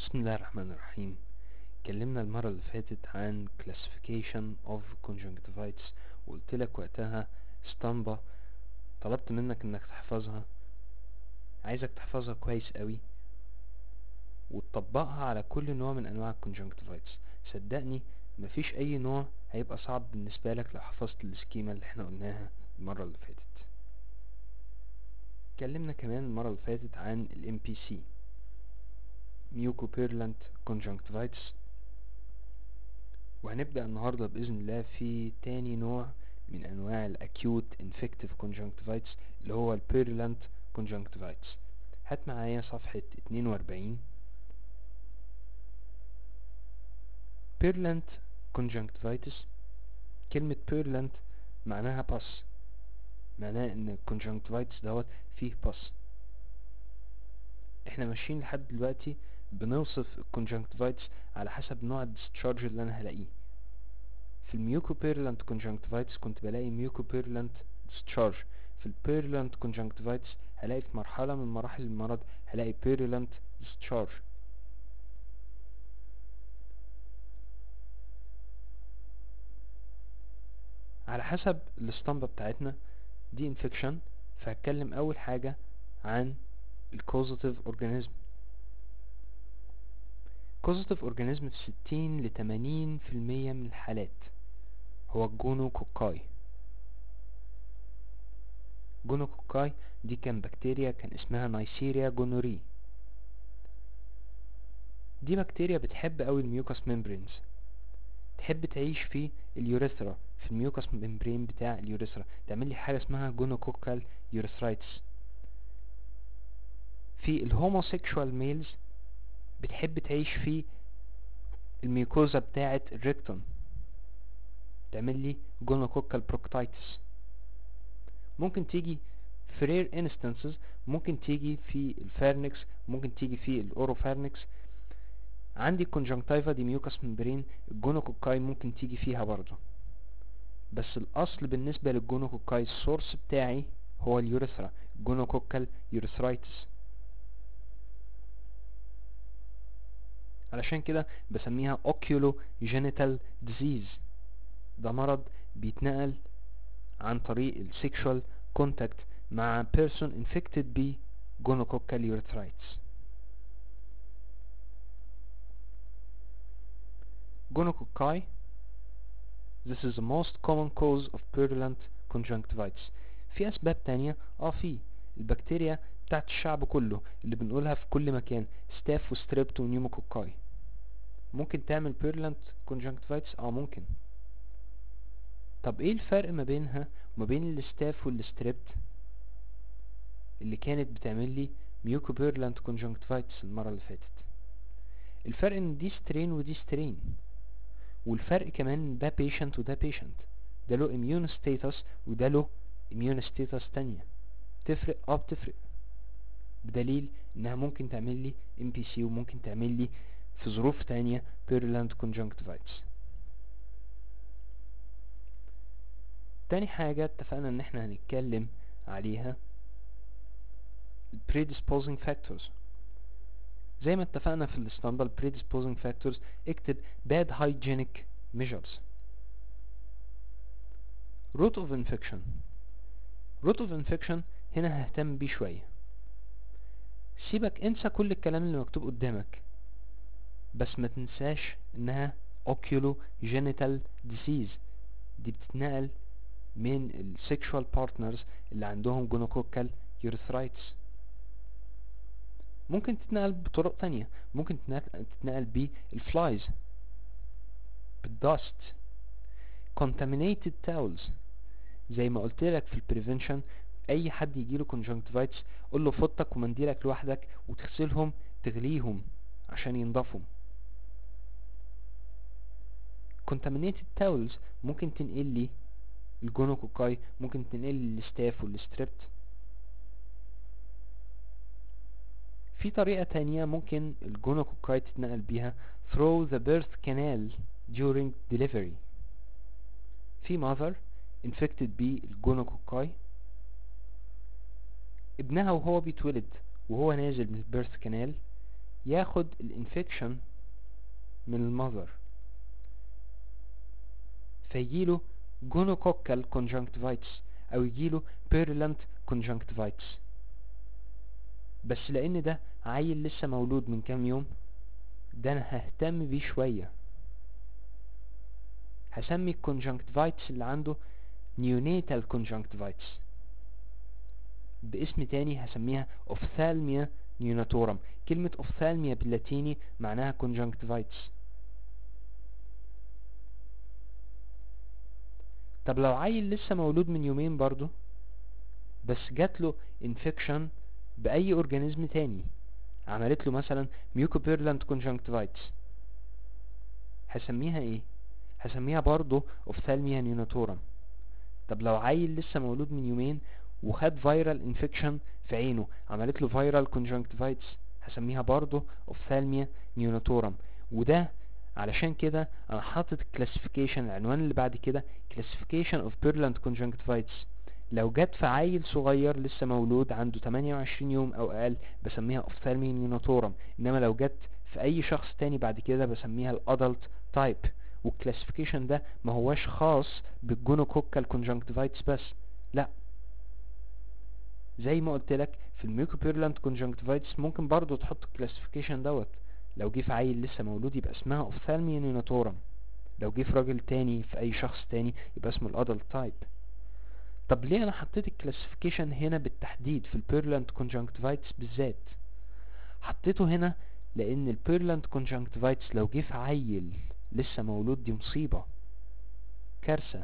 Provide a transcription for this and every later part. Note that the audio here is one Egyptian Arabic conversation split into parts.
بسم الله الرحمن الرحيم اتكلمنا المرة اللي فاتت عن classification of conjunctivitis وقلت لك وقتها اسطمبة طلبت منك انك تحفظها عايزك تحفظها كويس قوي وتطبقها على كل نوع من انواع الكونجنكتيفايتس صدقني مفيش اي نوع هيبقى صعب بالنسبة لك لو حفظت السكيمة اللي احنا قلناها المرة اللي فاتت اتكلمنا كمان المرة اللي فاتت عن ال MPC Mucopurulent Conjunctivitis وهنبدأ النهاردة بإذن الله في تاني نوع من أنواع ال Acute Infective Conjunctivitis اللي هو ال Purulent Conjunctivitis هات معايا صفحة 42 Purulent Conjunctivitis كلمة Purulent معناها pus معناه ان الكونجنكتيفايتس دوت فيه pus احنا ماشيين لحد دلوقتي بنوصف الكونجنكتيفايتس على حسب نوع الديسشارج اللي انا هلاقيه في الميوكوبيرلانت كونجنكتيفايتس كنت بلاقي ميوكوبيرلانت ديسشارج في البيرلانت كونجنكتيفايتس هلاقي في مرحلة من مراحل المرض هلاقي بيرلانت ديسشارج على حسب الاسطمبة بتاعتنا دي انفكشن فهتكلم اول حاجة عن الكوزيتيف اورجانيزم كوزيتيف اورجانيزم في ستين لتمانين في المية من الحالات هو الجونوكوكاي جونوكوكاي دي كان بكتيريا كان اسمها نايسيريا جونوري دي بكتيريا بتحب قوي الميوكاس ميمبرينز تحب تعيش في اليوريثرا في الميوكاس ممبرين بتاع اليوريثرا تعمل لي حاجه اسمها جونوكوكال يوريثرايتس في الهوموسيكشوال ميلز بتحب تعيش في الميوكوزا بتاعه الريكتوم تعمل لي جونوكوكال بروكتايتس ممكن تيجي في رير انستنسز ممكن تيجي في الفارنكس ممكن تيجي في الاوروفارنكس عندي الكونجنكتيفا دي ميوكاس ممبرين الجونوكوكاي ممكن تيجي فيها برضه بس الاصل بالنسبة للجونوكوكاي السورس بتاعي هو اليوريثرا جونوكوكال يوريثرايتس علشان كده بسميها اوكيولو جينيتال ديزيز ده مرض بيتنقل عن طريق السيكشوال كونتاكت مع بيرسون انفكتد ب جونوكوكال يوريثرايتس جونوكوكاي This is the most common cause of purulent conjunctivitis في اسباب تانية اه في البكتيريا بتاعت الشعب كله اللي بنقولها في كل مكان ستاف وستريبت ونيوموكوكاي ممكن تعمل purulent conjunctivitis اه ممكن طب ايه الفرق ما بينها وما بين الستاف والستريبت اللي كانت بتعمل لي ميوكوبيرلانت conjunctivitis المرة اللي فاتت الفرق ان دي سترين ودي سترين والفرق كمان ده patient وده patient ده له immune status وده له immune status تانية تفرق اه بتفرق بدليل انها ممكن تعمل لي MPC وممكن تعمل لي في ظروف تانية purulent conjunctivitis تاني حاجة اتفقنا ان احنا هنتكلم عليها predisposing factors زي ما اتفقنا في الاسطمبة predisposing factors اكتب bad hygienic measures route of infection route of infection هنا ههتم بيه شوية سيبك انسى كل الكلام اللي مكتوب قدامك بس ما تنساش انها oculogenital disease دي بتتنقل من ال sexual partners اللي عندهم gonococcal urethritis ممكن تتنقل بطرق تانية ممكن تتنقل بالفلايز بالدست contaminated towels زي ما قلت لك في البريفنشن اي حد يجيله conjunctivitis قول له فوطك ومنديلك لوحدك وتغسلهم تغليهم عشان ينضفوا contaminated towels ممكن تنقل لي الجونوكوكاي ممكن تنقل لي الستاف والستريبت في طريقة تانية ممكن الجونوكوكاي تتنقل بيها through the birth canal during delivery في mother infected بالجونوكوكاي ابنها وهو بيتولد وهو نازل من البيرث كانال ياخد الانفكشن من المذر فيجيله جونوكوكال conjunctivitis او يجيله purulent conjunctivitis بس لان ده عيل لسه مولود من كام يوم ده انا ههتم بيه شوية هسمي الكونجنكتيفايتس اللي عنده neonatal conjunctivitis باسم تاني هسميها ophthalmia neonatorum كلمة ophthalmia باللاتيني معناها conjunctivitis طب لو عيل لسه مولود من يومين برضو بس جاتله infection بأي أورجانيزم تاني عملت له مثلا mucopurulent conjunctivitis هسميها ايه هسميها برضو ophthalmia neonatorum طب لو عيل لسه مولود من يومين وخد فيرال انفكشن في عينه عملت له فيرال conjunctivitis هسميها برضو ophthalmia neonatorum وده علشان كده انا حاطط كلاسيفيكيشن العنوان اللي بعد كده classification of purulent conjunctivitis لو جت في عيل صغير لسه مولود عنده 28 يوم او اقل بسميها ophthalmia neonatorum انما لو جت في اي شخص تاني بعد كده بسميها الادلت تايب والكلاسيفيكيشن ده ما هواش خاص بالجونوكوكال conjunctivitis بس لا زي ما قلت لك في الميوكوبيرلانت conjunctivitis ممكن برضو تحط الكلاسيفيكيشن دوت لو جه في عيل لسه مولود يبقى اسمها ophthalmia neonatorum لو جه في راجل تاني في اي شخص تاني يبقى اسمه الادلت تايب طب ليه انا حطيت الكلاسيفيكيشن هنا بالتحديد في البيرلانت conjunctivitis بالذات حطيته هنا لان البيرلانت conjunctivitis لو جه في عيل لسه مولود دي مصيبة كارثة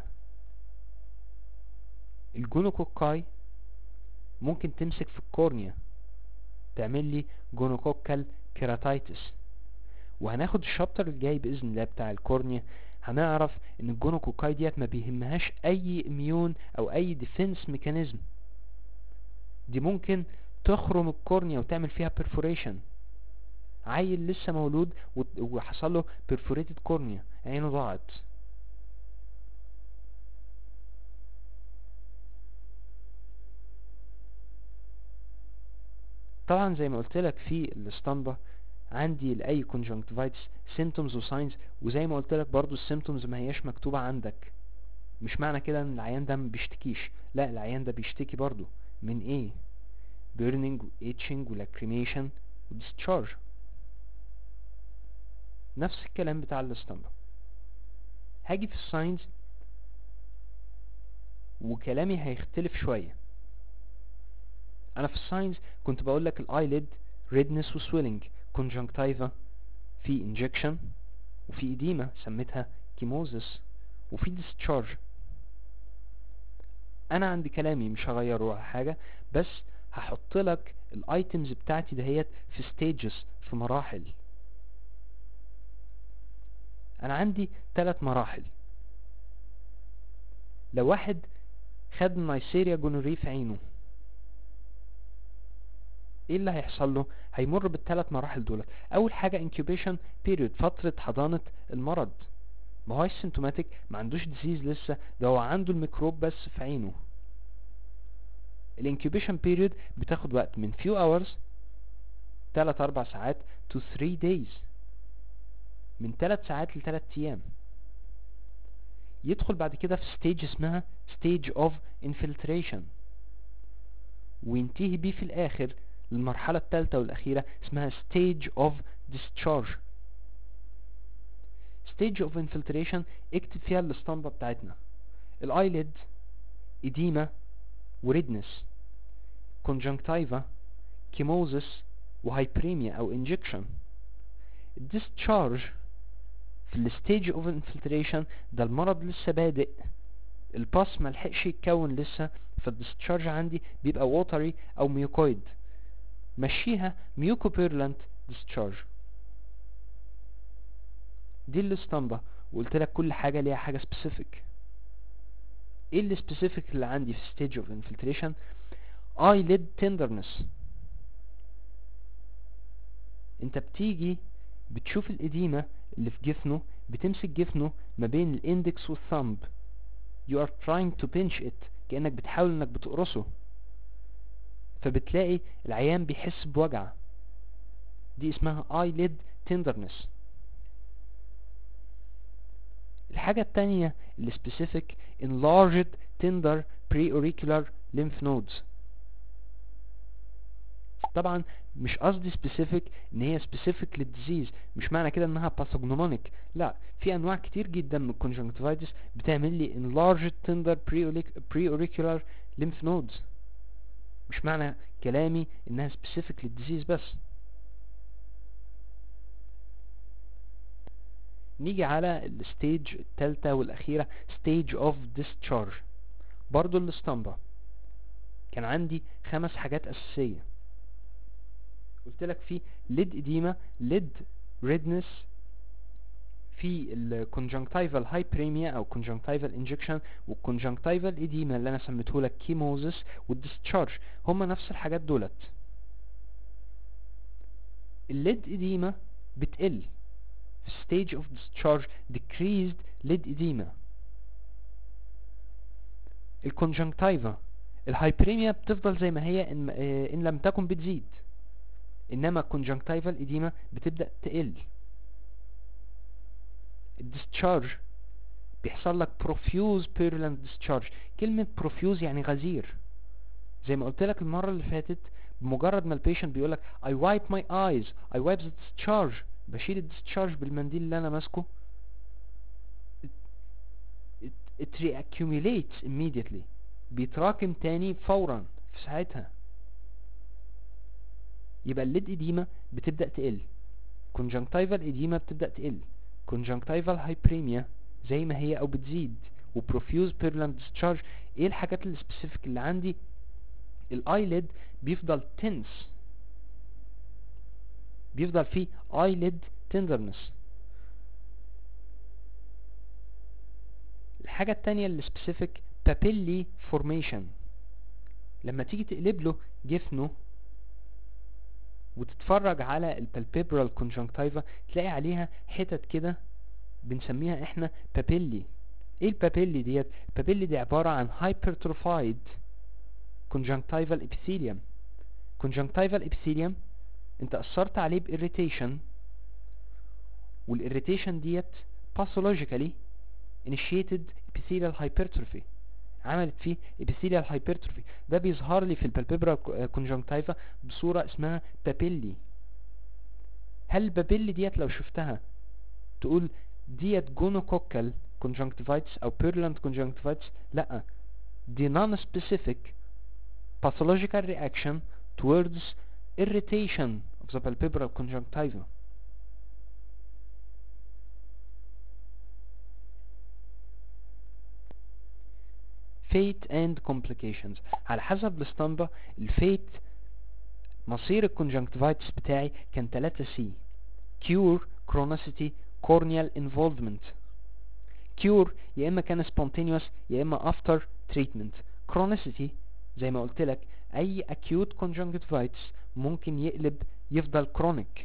الجونوكوكاي ممكن تمسك في الكورنيا تعمل لي جونوكوكال كيراتايتس وهناخد الشابتر الجاي باذن الله بتاع الكورنيا هنعرف ان الجونوكوكاي ديت ما بيهمهاش اي اميون او اي ديفنس ميكانيزم دي ممكن تخرم الكورنيا وتعمل فيها بيرفوريشن عيل لسه مولود وحصل له perforated كورنيا عينه ضاعت طبعا زي ما قلت لك في الاسطمبة عندي لأي conjunctivitis symptoms و signs وزي ما قلت لك برضو السيمتومز ما هياش مكتوبة عندك مش معنى كده ان العيان ده ما بيشتكيش لا العيان ده بيشتكي برضو من ايه burning و itching و lacrimation و discharge نفس الكلام بتاع الاسطمبة هاجي في الساينز وكلامي هيختلف شوية انا في الساينز كنت بقول لك الايلid redness و swelling conjunctiva في injection وفي إديمة سميتها كيموزس وفي discharge انا عندي كلامي مش هغيره ولا حاجة بس هحط لك الايتمز بتاعتي دهيت في stages في مراحل انا عندي ثلاث مراحل لو واحد خد نيسيريا جونوري في عينه ايه اللي هيحصل له هيمر بالثلاث مراحل دولت اول حاجة incubation period فترة حضانة المرض ما هوش سيمتوماتيك ما عندوش ديزيز لسه ده هو عنده الميكروب بس في عينه الانكيوبيشن بيريود بتاخد وقت من few hours 3 4 ساعات to 3 days من 3 ساعات ل 3 ايام يدخل بعد كده في ستيج اسمها stage of infiltration وينتهي بيه في الاخر للمرحلة الثالثة والاخيرة اسمها stage of discharge stage of infiltration اكتب فيها الاسطمبة بتاعتنا الايلid edema وريدنس conjunctiva كيموزس وهايبريميا او injection discharge في الستيج اوف انفلتريشن ده المرض لسه بادئ الباس ملحقش يتكون لسه فالديسشارج عندي بيبقى ووتري او ميوكويد مشيها ميوكوبيرلانت ديسشارج دي الاسطمبة وقلت لك كل حاجة ليها حاجة سبيسيفيك ايه اللي سبيسيفيك اللي عندي في ستيج اوف انفلتريشن eyelid tenderness انت بتيجي بتشوف الإديمة اللي في جفنه بتمسك جفنه ما بين الاندكس والثامب you are trying to pinch it كأنك بتحاول انك بتقرصه فبتلاقي العيان بيحس بوجع دي اسمها eyelid tenderness الحاجة التانية اللي specific enlarged tender preauricular lymph nodes طبعا مش قصدي specific ان هي specific للديزيز مش معنى كده انها pathognomonic لا في انواع كتير جدا من الكونجنكتيفايتس بتعمل لي enlarged tender preauricular lymph nodes مش معنى كلامي انها specific للديزيز بس نيجي على الستيج التالتة والاخيرة stage of discharge برضو الاسطمبة كان عندي خمس حاجات اساسية قلت لك في ليد اديما ليد ريدنس في الكونجنكتيفال هايبريميا او كونجنكتيفال انجكشن والكونجنكتيفال اديما اللي انا سميته لك كيموزس والديسشارج هما نفس الحاجات دولت الليد اديما بتقل في stage of discharge decreased lid edema الكونجنكتيفا الهايبريميا بتفضل زي ما هي ان, إن لم تكن بتزيد انما الكونجنكتيفال اديما بتبدأ تقل الديسشارج بيحصل لك profuse purulent discharge كلمة profuse يعني غزير زي ما قلت لك المرة اللي فاتت بمجرد ما البيشنت بيقول لك I wipe my eyes I wipe the discharge بشيل الديسشارج بالمنديل اللي انا ماسكه it, it, it reaccumulates immediately بيتراكم تاني فورا في ساعتها يبقى الليد اديما بتبدأ تقل conjunctival اديما بتبدأ تقل conjunctival hyperemia زي ما هي او بتزيد وبروفيوز purulent discharge ايه الحاجات السبيسيفيك اللي عندي الايلid بيفضل tense بيفضل فيه eyelid tenderness الحاجة التانية اللي specific papilli formation لما تيجي تقلب له جفنه وتتفرج على البالبيبرال conjunctiva تلاقي عليها حتت كده بنسميها احنا بابيلي ايه البابيلي ديت البابيلي دي عبارة عن hypertrophied conjunctival epithelium conjunctival epithelium انت اثرت عليه بإريتيشن والإريتيشن ديت pathologically initiated epithelial hypertrophy عملت فيه epithelial hypertrophy ده بيظهر لي في البالبيبرال conjunctiva بصورة اسمها بابيلي هل البابيلي ديت لو شفتها تقول ديت جونوكوكال conjunctivitis او purulent conjunctivitis لا دي non-specific pathological reaction towards irritation of the palpebral conjunctiva fate and complications على حسب الاسطمبة الفيت مصير الكونجنكتيفايتس بتاعي كان 3 سي cure chronicity corneal involvement cure يا اما كان spontaneous يا اما after treatment chronicity زي ما قلت لك اي acute conjunctivitis ممكن يقلب يفضل chronic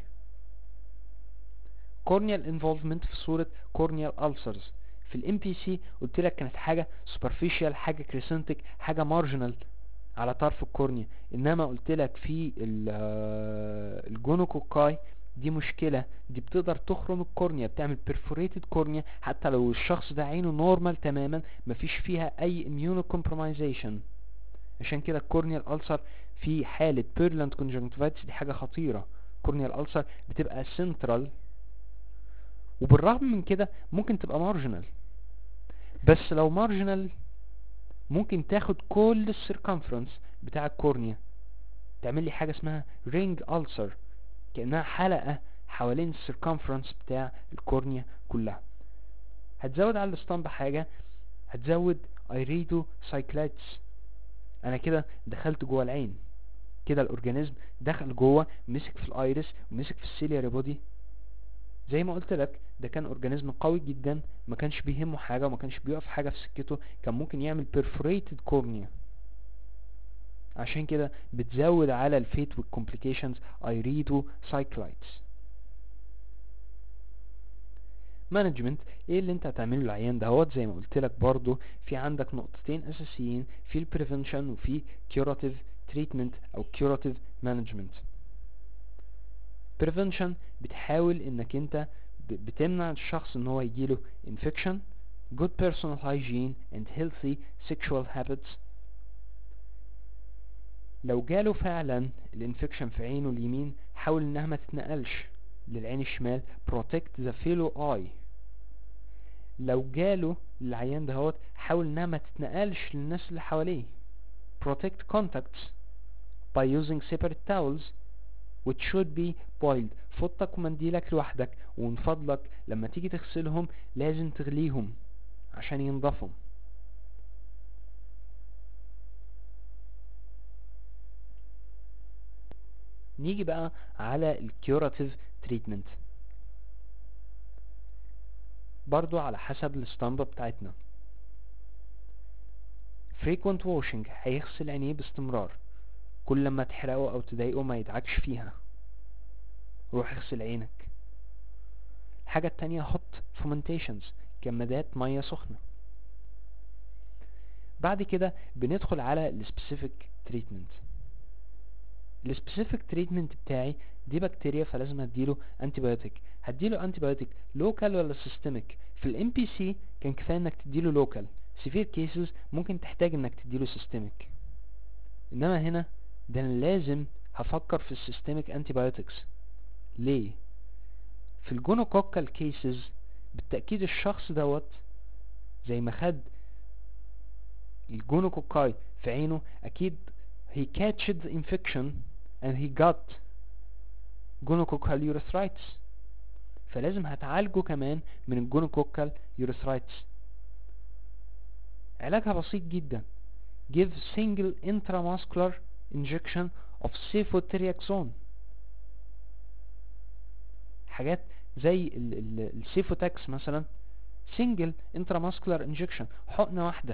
corneal involvement في صورة corneal ulcers في الام بي سي قلت لك كانت حاجة superficial حاجة crescentic حاجة marginal على طرف الكورنيا انما قلت لك في الجونوكوكاي دي مشكلة دي بتقدر تخرم الكورنيا بتعمل perforated كورنيا حتى لو الشخص ده عينه نورمال تماما مفيش فيها اي immunocompromisation عشان كده الكورنيال ألسر في حالة بيرلاند conjunctivitis دي حاجة خطيرة كورنيال ألسر بتبقى سنترال وبالرغم من كده ممكن تبقى مارجنال بس لو مارجنال ممكن تاخد كل السيركمفرنس بتاع الكورنيا تعمل لي حاجة اسمها رينج ألسر كأنها حلقة حوالين السيركمفرنس بتاع الكورنيا كلها هتزود على الاسطمبة حاجة هتزود ايريدو سايكلايتس انا كده دخلت جوه العين كده الاورجانيزم دخل جوه مسك في الايرس ومسك في السيلياري بودي زي ما قلت لك ده كان اورجانيزم قوي جدا ما كانش بيهمه حاجه وما كانش بيقف حاجه في سكته كان ممكن يعمل perforated كورنيا عشان كده بتزود على الفيت والكومبليكيشنز ايريدو سايكلايتس مانجمنت ايه اللي انت هتعمله للعيان دهوت زي ما قلت لك برضو في عندك نقطتين اساسيين في البريفنشن وفي كيوراتيف تريتمنت او كيوراتيف مانجمنت prevention بتحاول انك انت ب- بتمنع الشخص ان هو يجيله infection good personal hygiene and healthy sexual habits لو جاله فعلا الانفكشن في عينه اليمين حاول انها ما تتنقلش للعين الشمال protect the fellow eye لو جاله العيان دهوت حاول انها ما تتنقلش للناس اللي حواليه protect contacts by using separate towels which should be boiled فوطك ومنديلك لوحدك ومن فضلك لما تيجي تغسلهم لازم تغليهم عشان ينضفوا نيجي بقى على الكيوراتيف تريتمنت برضو على حسب الاسطمبة بتاعتنا frequent washing هيغسل عينيه باستمرار كل لما تحرقه او تضايقه ما يدعكش فيها روح اغسل عينك الحاجة التانية hot fomentations جمادات مية سخنة بعد كده بندخل على السبيسيفيك تريتمنت السبيسيفيك تريتمنت بتاعي دي بكتيريا فلازم اديله انتيبيوتيك هديله انتيبيوتيك لوكال ولا سيستميك في الام بي سي كان كفايه انك تديله لوكال سيفير كيسز ممكن تحتاج انك تديله سيستميك انما هنا ده انا لازم هفكر في السيستميك انتيبيوتكس ليه في الجونوكوكال كيسز بالتأكيد الشخص دوت زي ما خد الجونوكوكاي في عينه اكيد he catched the infection and he got gonococcal urethritis فلازم هتعالجه كمان من الجونوكوكال urethritis علاجها بسيط جدا give single intramuscular injection of cefotriaxone حاجات زي ال- ال- السيفوتاكس مثلا single intramuscular injection حقنة واحدة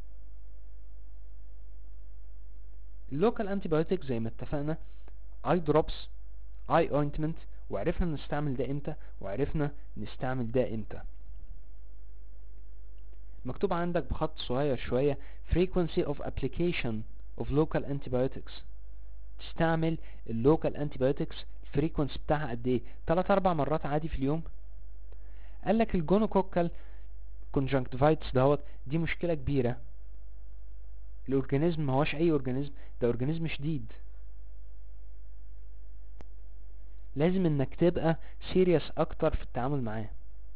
اللوكال انتيبيوتيك زي ما اتفقنا اي دروبس اي اوينتمنت وعرفنا نستعمل ده امتى وعرفنا نستعمل ده امتى مكتوب عندك بخط صغير شوية frequency of application of local antibiotics تستعمل اللوكال antibiotics الفريكونسي بتاعها قد ايه 3 4 مرات عادي في اليوم قال لك الجونوكوكال كونجنكتيفايتس دوت دي مشكلة كبيرة الاورجانيزم ما هوش اي اورجانيزم ده اورجانيزم شديد لازم انك تبقى سيريس اكتر في التعامل معاه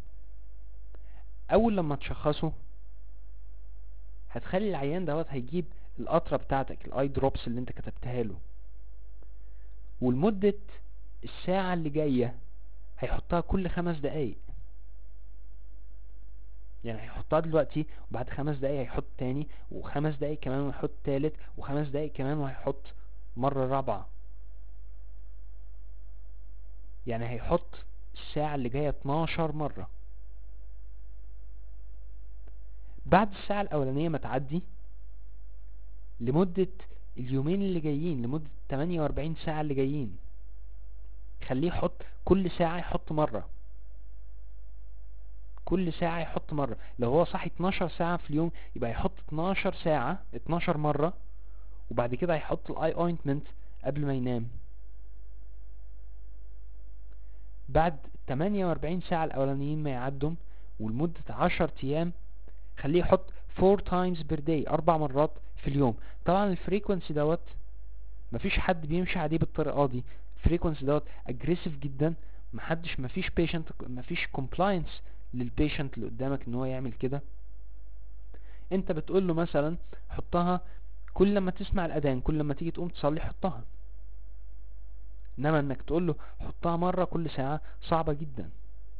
اول لما تشخصه هتخلي العيان دوت هيجيب القطرة بتاعتك الاي دروبس اللي انت كتبتها له ولمدة الساعة اللي جاية هيحطها كل خمس دقايق يعني هيحطها دلوقتي وبعد خمس دقايق هيحط تاني وخمس دقايق كمان ويحط تالت وخمس دقايق كمان وهيحط مرة رابعة يعني هيحط الساعة اللي جاية 12 مرة بعد الساعة الأولانية ما تعدي لمدة اليومين اللي جايين لمدة 48 ساعة اللي جايين خليه يحط كل ساعة يحط مرة كل ساعة يحط مرة لو هو صاحي 12 ساعة في اليوم يبقى يحط 12 ساعة 12 مرة وبعد كده هيحط الاي اوينتمنت قبل ما ينام بعد 48 ساعة الأولانيين ما يعدهم ولمدة 10 أيام خليه يحط 4 times per day أربع مرات في اليوم طبعا الفريكونسي دوت مفيش حد بيمشي عليه بالطريقة دي الفريكونسي دوت اجريسيف جدا محدش مفيش بيشنت مفيش كومبلاينس للبيشنت اللي قدامك ان هو يعمل كده انت بتقول له مثلا حطها كل لما تسمع الاذان كل لما تيجي تقوم تصلي حطها انما انك تقول له حطها مرة كل ساعة صعبة جدا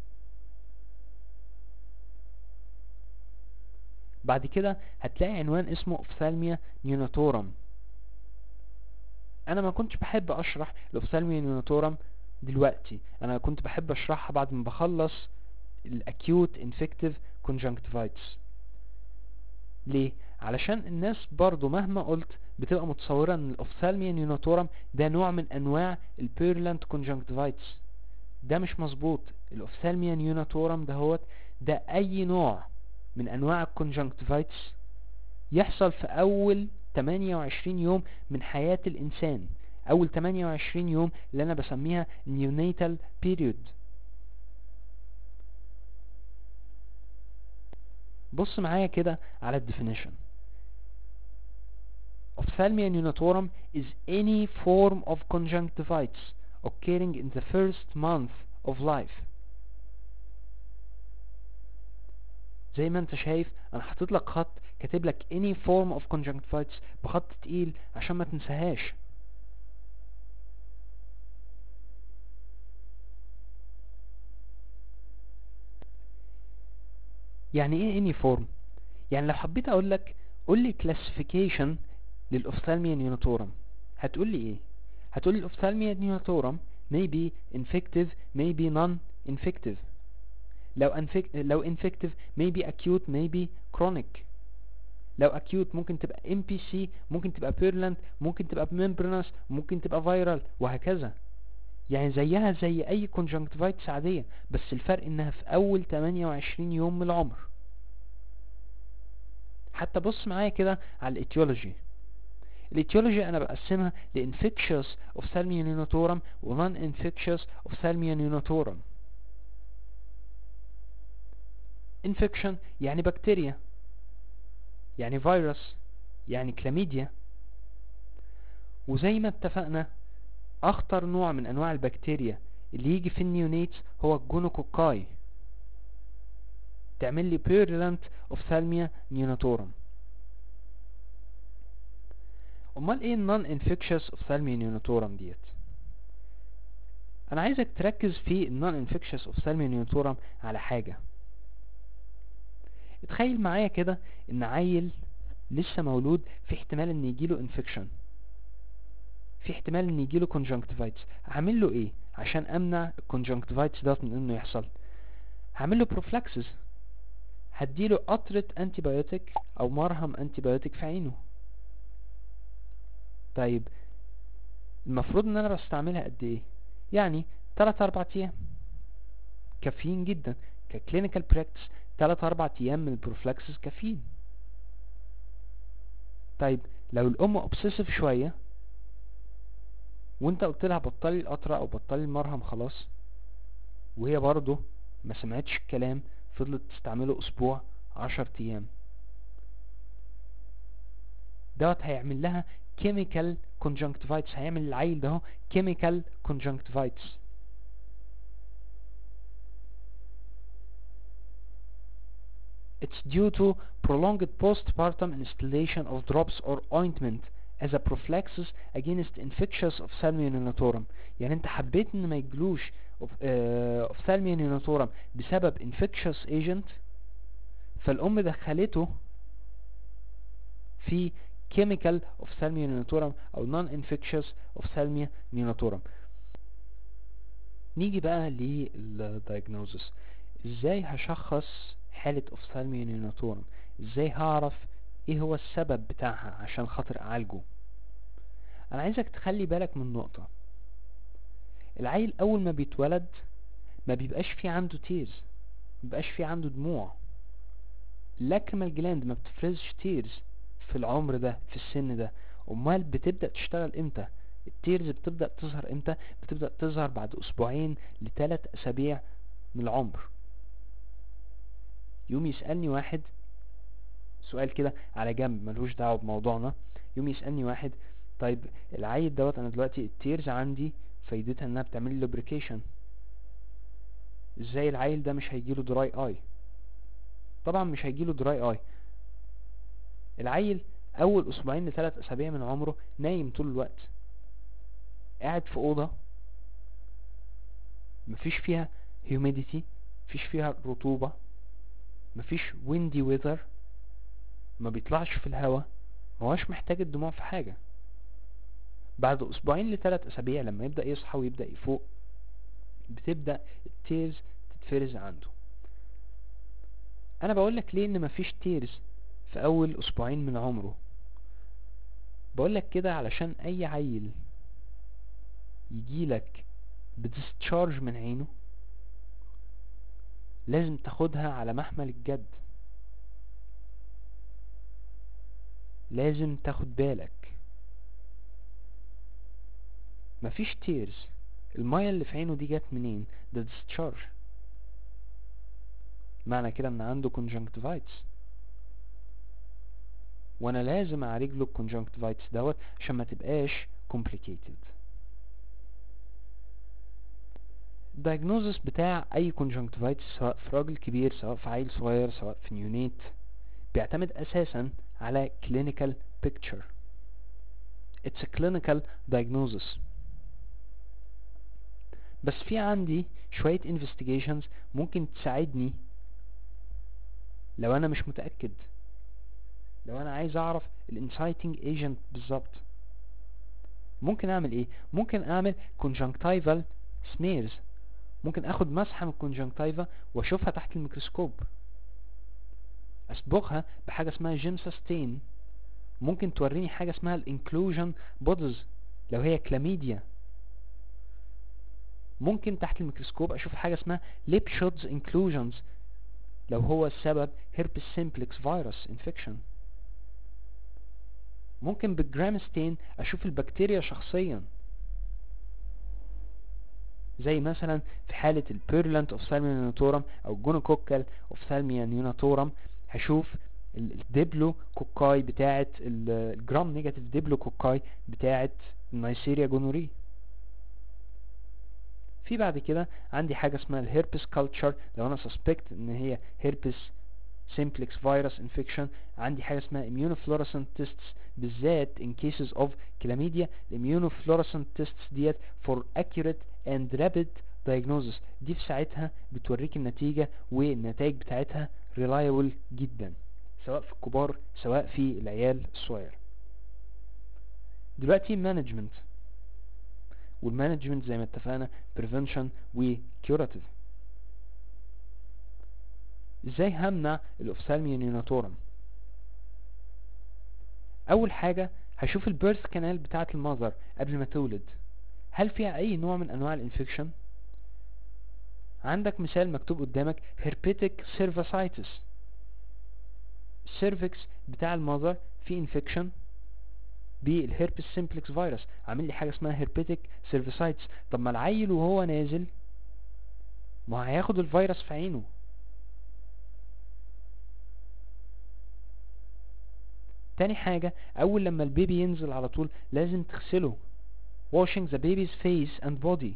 بعد كده هتلاقي عنوان اسمه اوفثالميا نيوناتورم انا ما كنتش بحب اشرح الاوفثالميا نيوناتورم دلوقتي انا كنت بحب اشرحها بعد ما بخلص الاكيوت انفكتيف كونجنكتيفايتس ليه علشان الناس برضو مهما قلت بتبقى متصورة ان الاوفثالميا نيوناتورم ده نوع من انواع البيرلانت كونجنكتيفايتس ده مش مظبوط الاوفثالميا نيوناتورم دهوت ده اي نوع من انواع الكونجنكتيفايتس يحصل في اول 28 يوم من حياة الانسان اول 28 يوم اللي انا بسميها neonatal period بص معايا كده على الديفينيشن Ophthalmia neonatorum is any form of conjunctivitis occurring in the first month of life زي ما انت شايف انا حاطط لك خط كاتب لك any form of conjunctivitis بخط تقيل عشان ما تنساهاش يعني ايه any form يعني لو حبيت اقول لك قول لي classification للأوفثالميا نيوناتورم هتقول لي ايه هتقول لي الأوفثالميا نيوناتورم may be infective may be non-infective لو انفك... لو infective may be acute may be chronic لو acute ممكن تبقى MPC ممكن تبقى purulent ممكن تبقى membranous ممكن تبقى viral وهكذا يعني زيها زي اي conjunctivitis عادية بس الفرق انها في اول 28 يوم من العمر حتى بص معايا كده على الاتيولوجي الاتيولوجي انا بقسمها لانفكشوس اوفثالميا نيوناتورم ونون انفكشوس اوفثالميا نيوناتورم انفكشن يعني بكتيريا يعني فيروس يعني كلاميديا وزي ما اتفقنا اخطر نوع من انواع البكتيريا اللي يجي في النيونيت هو الجونوكوكاي تعمل لي purulent ophthalmia neonatorum امال ايه النون انفكشس ophthalmia neonatorum ديت انا عايزك تركز في النون انفكشس ophthalmia neonatorum على حاجة اتخيل معايا كده ان عيل لسه مولود في احتمال ان يجيله انفكشن في احتمال ان يجيله conjunctivitis هعمل له ايه عشان امنع الكونجنكتيفايتس دوت من انه يحصل هعمل له بروفلاكسس هديله قطرة انتيبيوتيك او مرهم انتيبيوتيك في عينه طيب المفروض ان انا بستعملها قد ايه يعني 3 4 ايام كافيين جدا ككلينيكال براكتس 3 4 ايام من البروفلاكسس كافيين طيب لو الام اوبسيسيف شويه وانت قلت لها بطلي القطره او بطلي المرهم خلاص وهي برضه ما سمعتش الكلام فضلت تستعمله اسبوع عشر ايام دوت هيعمل لها chemical conjunctivitis هيعمل العيل ده chemical conjunctivitis It's due to prolonged postpartum instillation of drops or ointment as a prophylaxis against infectious ophthalmia neonatorum يعني انت حبيت ان ما يجلوش ophthalmia neonatorum بسبب infectious agent فالام دخلته في chemical ophthalmia neonatorum او non-infectious ophthalmia neonatorum نيجي بقى للدايجنوزس ازاي هشخص حالة ophthalmia neonatorum ازاي هعرف ايه هو السبب بتاعها عشان خاطر اعالجه انا عايزك تخلي بالك من نقطة العيل اول ما بيتولد ما بيبقاش في عنده تيرز ما بيبقاش في عنده دموع لاكريمال جلاند ما بتفرزش تيرز في العمر ده في السن ده امال بتبدأ تشتغل امتى التيرز بتبدأ تظهر امتى بتبدأ تظهر بعد اسبوعين لثلاث اسابيع من العمر يوم يسألني واحد سؤال كده على جنب ملوش دعوه بموضوعنا يوم يسألني واحد طيب العيل دوت انا دلوقتي التيرز عندي فايدتها انها بتعمل لي لوبريكيشن ازاي العيل ده مش هيجيله دراي اي طبعا مش هيجيله دراي اي العيل اول اسبوعين لثلاث اسابيع من عمره نايم طول الوقت قاعد في اوضه مفيش فيها humidity مفيش فيها رطوبه مفيش windy weather ما بيطلعش في الهواء ما هوش محتاج الدموع في حاجة بعد اسبوعين لثلاث اسابيع لما يبدأ يصحى ويبدأ يفوق بتبدأ التيرز تتفرز عنده انا بقول لك ليه ان مفيش تيرز في اول اسبوعين من عمره بقول لك كده علشان اي عيل يجيلك بتستشارج من عينه لازم تاخدها على محمل الجد لازم تاخد بالك مفيش تيرز المية اللي في عينه دي جت منين ده discharge معنى كده ان عنده conjunctivitis وانا لازم اعالج له الكونجنكتيفايتس دوت عشان ما تبقاش complicated diagnosis بتاع اي conjunctivitis سواء في راجل كبير سواء في عيل صغير سواء في نيونيت بيعتمد اساسا على clinical picture it's a clinical diagnosis بس في عندي شوية investigations ممكن تساعدني لو انا مش متأكد لو انا عايز اعرف الانسايتنج ايجنت بالظبط ممكن اعمل ايه ممكن اعمل conjunctival smears ممكن اخد مسحة من الكونجنكتيفا واشوفها تحت الميكروسكوب اصبغها بحاجة اسمها جيمسا ستين ممكن توريني حاجة اسمها الانكلوجن بودز لو هي كلاميديا ممكن تحت الميكروسكوب اشوف حاجة اسمها ليب شوتز انكلوجنز لو هو السبب هيربس سيمبلكس فيروس انفكشن ممكن بالجرام ستين اشوف البكتيريا شخصيا زي مثلا في حالة البيرلنت اوف سالميا نيوناتورم او الجونوكوكال اوف سالميا نيوناتورم هشوف الديبلو كوكاي بتاعة الجرام نيجاتيف ديبلو كوكاي بتاعة النيسيريا جونوري في بعد كده عندي حاجة اسمها الهيربس كالتشر لو انا سسبكت ان هي هيربس simplex virus infection عندي حاجة اسمها immunofluorescent tests بالذات in cases of chlamydia immunofluorescent tests ديت for accurate and rapid diagnosis دي في ساعتها بتوريك النتيجة والنتائج بتاعتها reliable جدا سواء في الكبار سواء في العيال الصغير دلوقتي management والمانجمنت زي ما اتفقنا prevention و curative ازاي همنع الاوفثالميا نيوناتورم اول حاجة هشوف البيرث كانال بتاعة المذر قبل ما تولد هل فيها اي نوع من انواع الانفكشن عندك مثال مكتوب قدامك herpetic cervicitis السيرفكس بتاع المذر فيه انفكشن بالهيربس سيمبلكس فيروس عامل لي حاجه اسمها هيربيتك سيرفيسايتس طب ما العيل وهو نازل ما هياخد الفيروس في عينه تاني حاجة أول لما البيبي ينزل على طول لازم تغسله washing the baby's face and body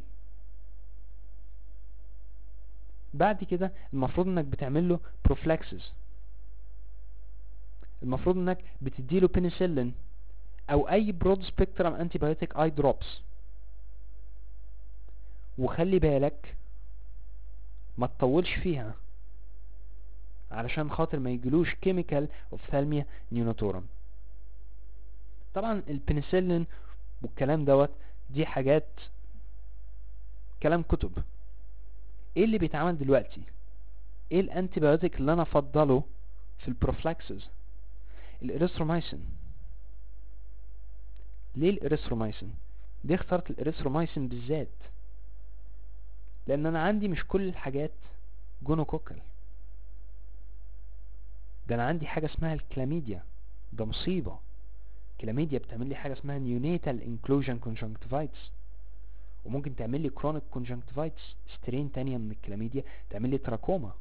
بعد كده المفروض انك بتعمل له prophylaxis المفروض انك بتديله penicillin او اي برود سبيكترم انتي بايوتيك اي دروبس وخلي بالك ما تطولش فيها علشان خاطر ما يجيلوش كيميكال اوفثالميا نيوناتورم طبعا البنسلين والكلام دوت دي حاجات كلام كتب ايه اللي بيتعمل دلوقتي ايه الانتي بايوتيك اللي انا افضله في البروفلاكسز الاريثرومايسين ليه الاريثرومايسين ليه اخترت الاريثرومايسين بالذات لان انا عندي مش كل الحاجات جونوكوكل ده انا عندي حاجة اسمها الكلاميديا ده مصيبة كلاميديا بتعمل لي حاجة اسمها نيونيتال انكلوجن كونجنكتيفايتس وممكن تعمل لي كرونيك كونجنكتيفايتس سترين تانية من الكلاميديا تعمل لي تراكوما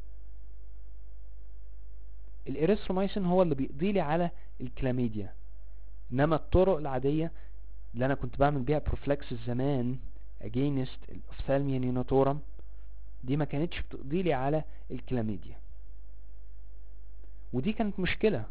الاريثرومايسين هو اللي بيقضي لي على الكلاميديا انما الطرق العادية اللي انا كنت بعمل بيها بروفلاكس زمان اجينست الاوفثالميا نيوناتورم دي ما كانتش بتقضي لي على الكلاميديا ودي كانت مشكلة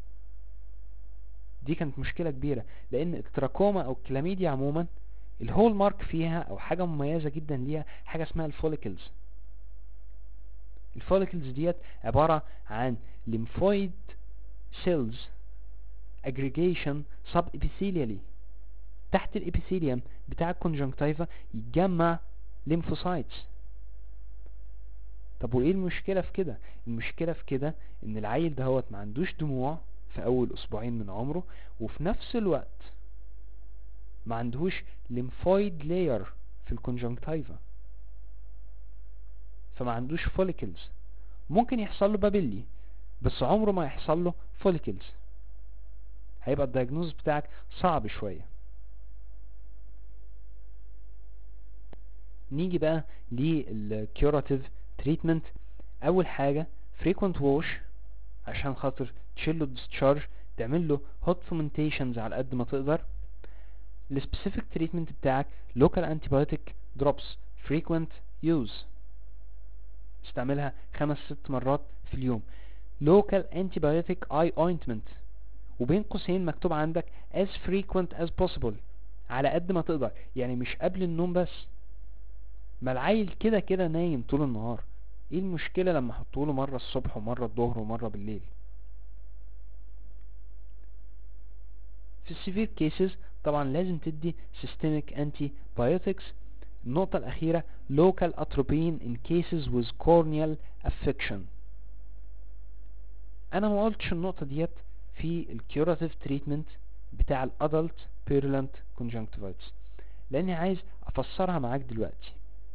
دي كانت مشكلة كبيرة لان التراكوما او الكلاميديا عموما الهول مارك فيها او حاجة مميزة جدا ليها حاجة اسمها الفوليكلز الفوليكلز ديت عبارة عن lymphoid cells aggregation sub epithelially تحت الابيثيليوم بتاع الكونجنكتيفا يتجمع lymphocytes طب وايه المشكلة في كده المشكلة في كده ان العيل دهوت ما عندوش دموع في اول اسبوعين من عمره وفي نفس الوقت ما عندهوش lymphoid layer في الكونجنكتيفا فما عندوش فوليكلز ممكن يحصل له بابيلي بس عمره ما يحصل له فوليكلز هيبقى الدايجنوز بتاعك صعب شوية نيجي بقى للكيوراتيف تريتمنت اول حاجة frequent wash عشان خاطر تشيله discharge تعمل له hot fomentations على قد ما تقدر السبيسيفيك تريتمنت بتاعك local antibiotic drops frequent use استعملها خمس ست مرات في اليوم local antibiotic eye ointment وبين قوسين مكتوب عندك as frequent as possible على قد ما تقدر يعني مش قبل النوم بس ما العيل كده كده نايم طول النهار ايه المشكلة لما احطوله مرة الصبح ومرة الظهر ومرة بالليل في السيفير كيسز طبعا لازم تدي systemic antibiotics النقطة الأخيرة local atropine in cases with corneal affection أنا ما قلتش النقطة ديت في الكيوراتيف تريتمنت بتاع الادلت بيرلنت conjunctivitis لاني عايز افسرها معاك دلوقتي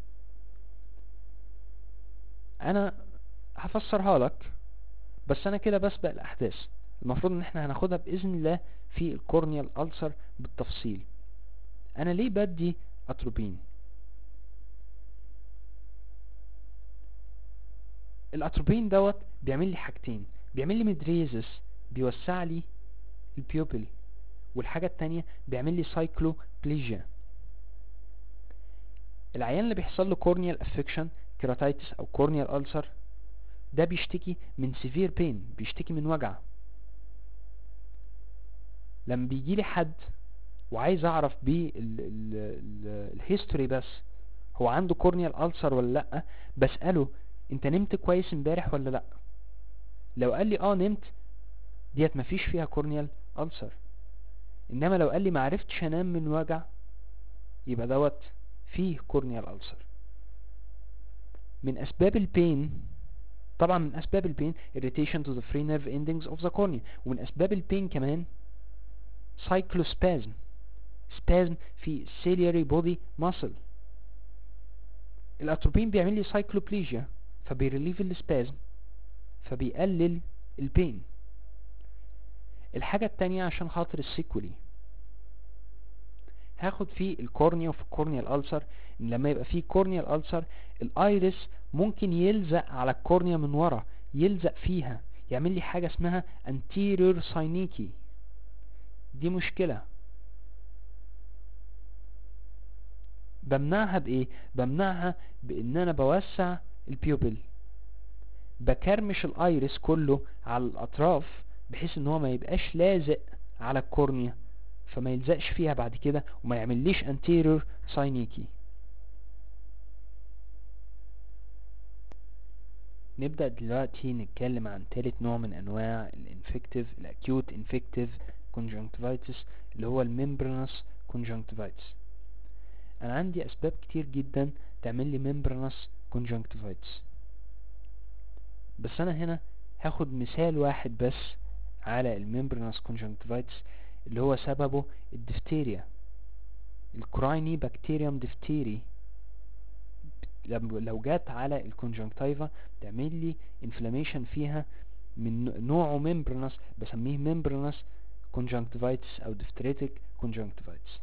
انا هفسرها لك بس انا كده بسبق الاحداث المفروض ان احنا هناخدها باذن الله في الكورنيال ألسر بالتفصيل انا ليه بدي اتروبين الاتروبين دوت بيعمل لي حاجتين بيعمل لي مدريزس بيوسع لي البيوبل والحاجة التانية بيعمل لي سايكلوبليجيا العيان اللي بيحصل له كورنيال افكشن كيراتايتس او كورنيال ألسر ده بيشتكي من سيفير بين بيشتكي من وجع لما بيجي لي حد وعايز اعرف بيه الهيستوري بس هو عنده كورنيال ألسر ولا لا بسأله انت نمت كويس امبارح ولا لا لو قال لي اه نمت ديت مفيش فيها كورنيال ألسر انما لو قال لي معرفتش انام من وجع يبقى دوت فيه كورنيال ألسر من اسباب البين طبعا من اسباب البين irritation to the free nerve endings of the cornea ومن اسباب البين كمان cyclospasm spasm في ciliary body muscle الاتروبين بيعمل لي سايكلوبليجيا فبيريليف السبازم فبيقلل البين الحاجة التانية عشان خاطر السيكولي هاخد فيه الكورنيا وفي الكورنيال ألسر ان لما يبقى فيه كورنيال ألسر الايرس ممكن يلزق على الكورنيا من ورا يلزق فيها يعمل لي حاجة اسمها anterior synecdoche دي مشكلة بمنعها بايه بمنعها بان انا بوسع البيوبل بكرمش الايرس كله على الاطراف بحيث ان هو ما يبقاش لازق على الكورنيا فما يلزقش فيها بعد كده وما يعمليش anterior synecdoche نبدأ دلوقتي نتكلم عن تالت نوع من انواع الانفكتيف الاكيوت انفكتيف conjunctivitis اللي هو الممبرانس conjunctivitis انا عندي اسباب كتير جدا تعمل لي membranous conjunctivitis بس انا هنا هاخد مثال واحد بس على الممبرانس conjunctivitis اللي هو سببه الدفتيريا الكرايني بكتيريوم دفتيري لو جات على الكونجنكتيفا تعمل لي انفلاميشن فيها من نوعه ممبرانس بسميه ممبرانس conjunctivitis او diphtheritic conjunctivitis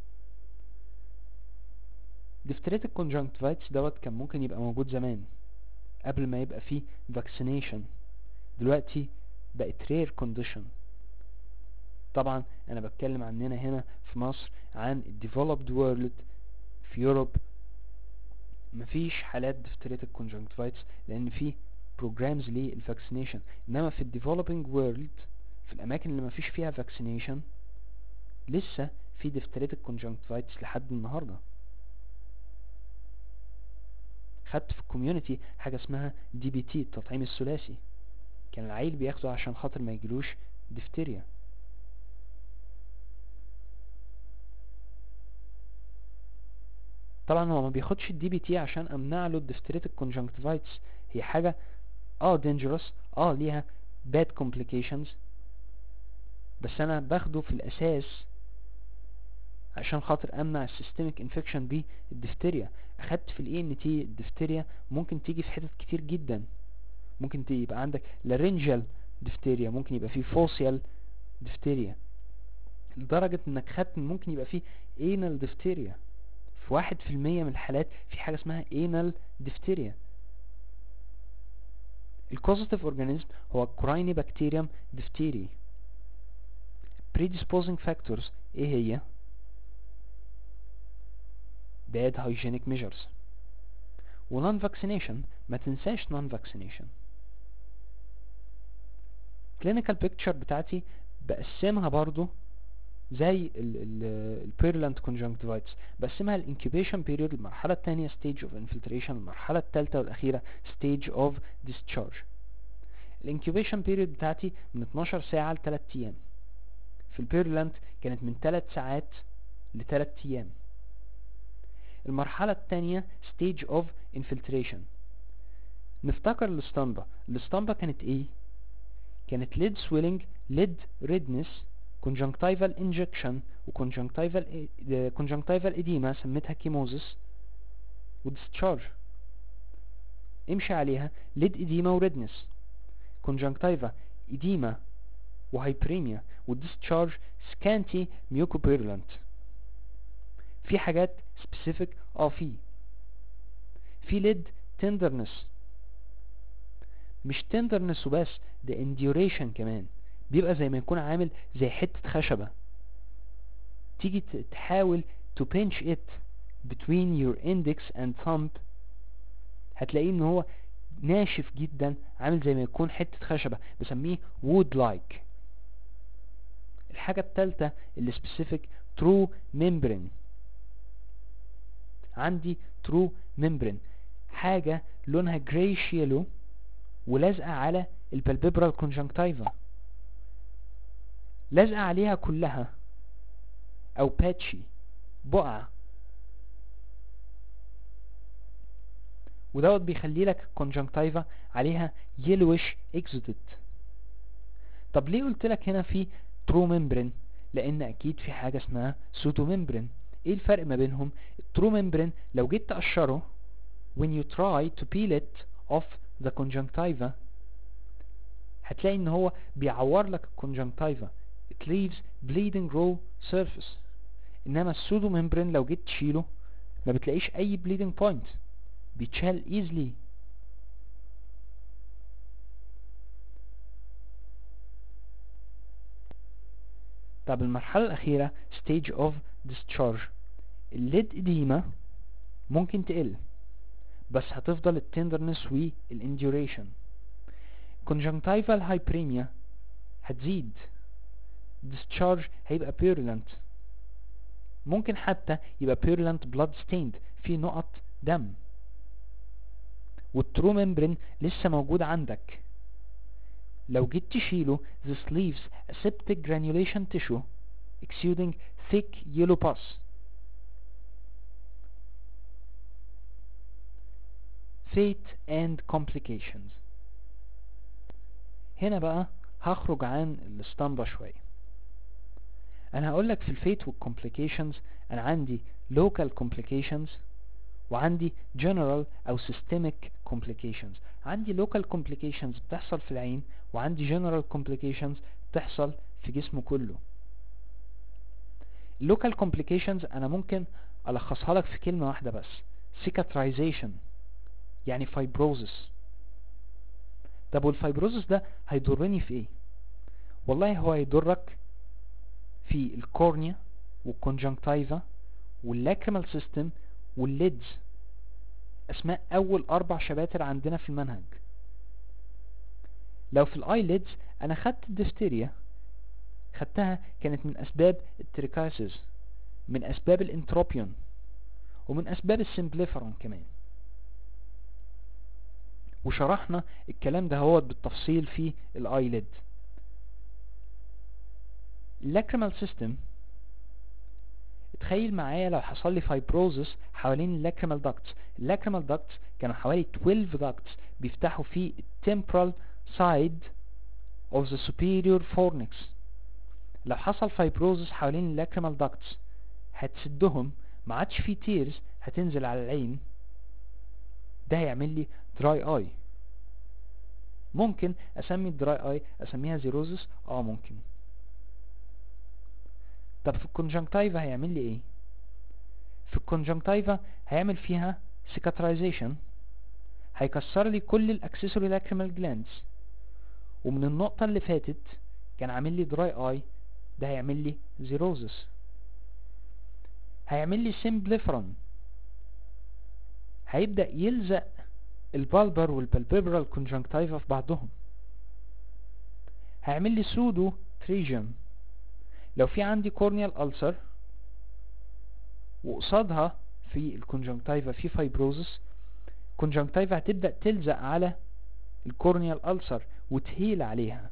diphtheritic conjunctivitis دوت كان ممكن يبقى موجود زمان قبل ما يبقى فيه vaccination دلوقتي بقت rare condition طبعا انا بتكلم عننا هنا في مصر عن developed world في يوروب مفيش حالات diphtheritic conjunctivitis لان في programs للفاكسينيشن انما في developing world في الاماكن اللي مفيش فيها فاكسينيشن لسه في diphtheritic conjunctivitis لحد النهارده خدت في الكوميونتي حاجه اسمها دي بي تي التطعيم الثلاثي كان العيل بياخده عشان خاطر ما يجيلوش ديفتيريا طبعا هو ما بياخدش الدي بي تي عشان امنع له الديفتريتك كونجنكتيفايتس هي حاجه اه دينجرس اه ليها bad complications بس انا باخده في الاساس عشان خاطر امنع السيستميك انفكشن بالدفتيريا اخدت في الاي ان تي الدفتيريا ممكن تيجي في حتت كتير جدا ممكن يبقى عندك لارنجال دفتيريا ممكن يبقى فيه فوسيال دفتيريا لدرجة انك خدت ممكن يبقى فيه انال دفتيريا في واحد في المية من الحالات في حاجة اسمها anal diphtheria الكوزيتيف اورجانيزم هو كورايني بكتيريوم ديفتيري predisposing factors ايه هي bad hygienic measures و non vaccination ما تنساش non vaccination clinical picture بتاعتي بقسمها برضو زي البيرلانت conjunctivitis بقسمها الانكيبيشن بيريود المرحلة الثانية stage of infiltration المرحلة الثالثة والأخيرة stage of discharge الانكيبيشن بيريود بتاعتي من 12 ساعة ل 3 أيام في البيرلانت كانت من 3 ساعات ل 3 أيام المرحلة الثانية stage of infiltration نفتكر الاسطمبة الاسطمبة كانت ايه كانت lid swelling lid redness conjunctival injection و conjunctival conjunctival edema سميتها كيموزس و discharge امشي عليها lid edema و redness conjunctiva edema و hyperemia و discharge scanty mucopurulent في حاجات specific اه في في lid tenderness مش tenderness وبس ده enduration كمان بيبقى زي ما يكون عامل زي حتة خشبة تيجي تحاول to pinch it between your index and thumb هتلاقيه ان هو ناشف جدا عامل زي ما يكون حتة خشبة بسميه wood like الحاجة التالتة اللي specific true membrane عندي true membrane حاجة لونها grayish yellow ولازقة على البالبيبرال conjunctiva لازقة عليها كلها او باتشي بقع ودوت بيخلي لك conjunctiva عليها yellowish exudate طب ليه قلت لك هنا في true membrane لان اكيد في حاجة اسمها pseudo membrane ايه الفرق ما بينهم الترو membrane لو جيت تقشره when you try to peel it off the conjunctiva هتلاقي ان هو بيعور لك الكونجنكتيفا it leaves bleeding raw surface انما السودو ممبرين لو جيت تشيله ما بتلاقيش اي bleeding point بيتشال easily طب المرحلة الأخيرة stage of discharge الليد إديمة ممكن تقل بس هتفضل التندرنس والانديوريشن conjunctival hyperemia هتزيد discharge هيبقى purulent ممكن حتى يبقى purulent blood stained في نقط دم والترو ممبرين لسه موجود عندك لو جيت تشيله this leaves a septic granulation tissue exuding thick yellow pus fate and complications هنا بقى هخرج عن الاسطمبة شوية انا هقولك في الفيت والcomplications انا عندي local complications وعندي general او systemic complications عندي local complications بتحصل في العين وعندي general complications بتحصل في جسمه كله local complications انا ممكن الخصها لك في كلمة واحدة بس cicatrization يعني fibrosis طب والفايبروزس ده هيضرني في ايه والله هو هيضرك في الكورنيا والكونجنكتيفا واللاكريمال سيستم والليدز اسماء اول اربع شباتر عندنا في المنهج لو في الاي ليدز انا خدت الدفتيريا خدتها كانت من اسباب التريكايسيس من اسباب الانتروبيون ومن اسباب السمبليفرون كمان وشرحنا الكلام ده هو بالتفصيل في الايليد اللاكريمال سيستم تخيل معايا لو حصل لي فايبروزس حوالين اللاكريمال داكتس اللاكريمال داكتس كانوا حوالي 12 داكتس بيفتحوا في التمبرال سايد of the superior fornix لو حصل فايبروزس حوالين اللاكريمال داكتس هتسدهم ما عادش في تيرز هتنزل على العين ده هيعمل لي دراي اي ممكن اسمي الدراي اي اسميها زيروزس اه ممكن طب في الكونجنكتيفا هيعمل لي ايه في الكونجنكتيفا هيعمل فيها cicatrization هيكسر لي كل الاكسسوري لاكريمال جلاندز ومن النقطة اللي فاتت كان عامل لي دراي اي ده هيعمل لي زيروزس هيعمل لي سيمبليفرون هيبدأ يلزق البالبر والبالبيبرال كونجنكتيفا في بعضهم هيعمل لي سودو تريجم لو في عندي كورنيال ألسر وقصادها في الكونجنكتيفا في فايبروزس الكونجنكتيفا هتبدأ تلزق على الكورنيال ألسر وتهيل عليها